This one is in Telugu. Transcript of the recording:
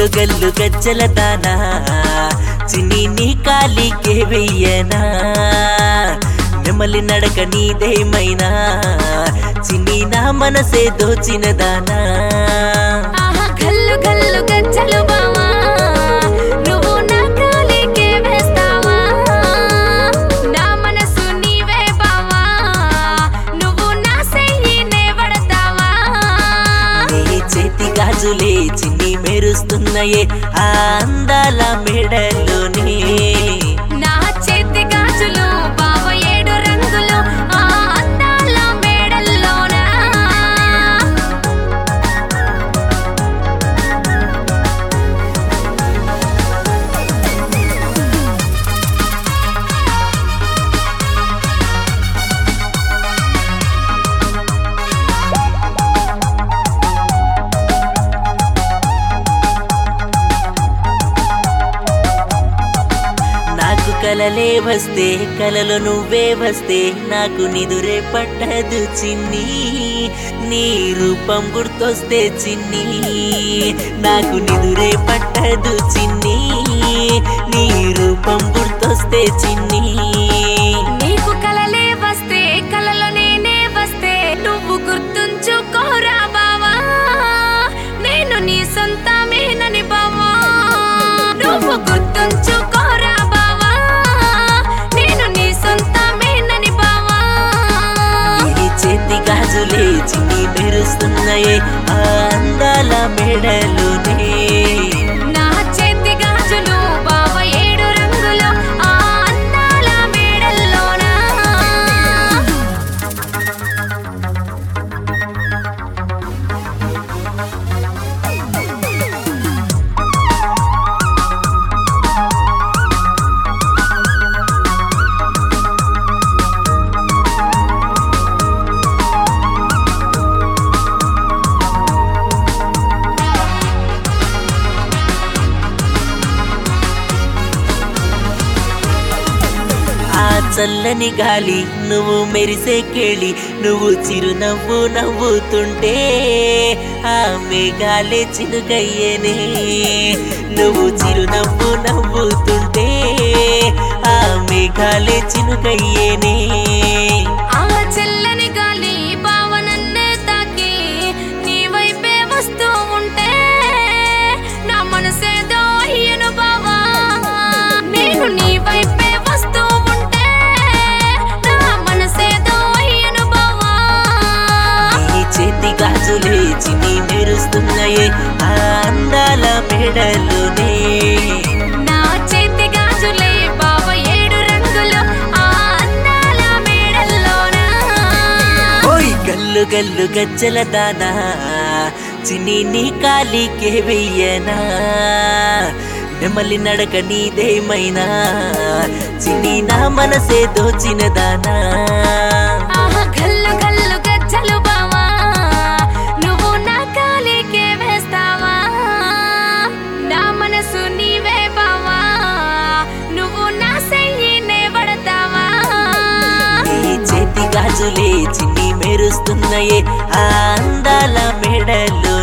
గల్లు గల్లు గజ్జల దానా చిన్ని నీ కాలికే వెయ్యనా నెమలి నడక నీదేమైనా చిన్ని నా మనసే దోచిన దానా ఆహా గల్లు గల్లు గజ్జలు బావా నువ్వు నా కాలికే వేస్తావా నా మనసు నీవే బావా నువ్వు నా సెయ్యినే పడతావా నీ చేతి గాజులే చిన్ని మెరుస్తున్నాయే ఆ అందాల మెడలోనే నా చేతి గాజులు బావ ఏడు రంగులు ఆ అందాల మేడల్లోనా నాకు కలలే వస్తే కలలో నువ్వే వస్తే నాకు నిదురే పట్టదు చిన్ని నీ రూపం గుర్తొస్తే చిన్ని నాకు నిదురే పట్టదు చిన్ని నీ రూపం గుర్తొస్తే చిన్ని నీకు కలలే వస్తే కలలో నేనే వస్తే నువ్వు గుర్తుంచుకోరా బావా నేను నీ సొంతమేనని బావా నువ్వు గుర్తుంచుకోరా బావా నేను నీ సొంతమేనని బావా నీ చేతి గాజులే చిన్ని మెరుస్తున్నాయే ఆ అందాల మెడలోనే నా చేతి గాజులు బావ ఏడు రంగులు ఆ అందాల మేడల్లోనా ఆ చల్లని గాలి నువ్వు మెరిసే కేళి నువ్వు చిరునవ్వు నవ్వుతుంటే ఆ మేఘాలే చినుకయ్యేనే నువ్వు చిరునవ్వు నవ్వుతుంటే ఆ మేఘాలే చినుకయ్యేనే ఆ చల్లని గాలి భావనన్నే తాకి నీ వైపే వస్తూ ఉంటే నా మనసేదో అయ్యను బావా నేను నీ వైపే వస్తూ ఉంటే నా మనసేదో అయ్యను బావా నీ చేతి గాజులే చిన్ని మెరుస్తున్నాయే ఆ అందాల మెడలోనే నా చేతి గాజులే బావ ఏడు రంగులు ఆ అందాల మేడల్లోనా ఓయ్ గల్లు గల్లు గజ్జల దానా చిన్ని నీ కాలికే వెయ్యనా నెమలి నడక నీదేమైనా చిన్ని నా మనసే దోచిన దానా ఆహా గల్లు గల్లు గజ్జలు బావా నువ్వు నా కాలికే వేస్తావా నా మనసు నీవే బావా నువ్వు నా సెయ్యినే పడతావా నీ చేతి గాజులే చిన్ని మెరుస్తున్నాయే ఆ అందాల మెడలో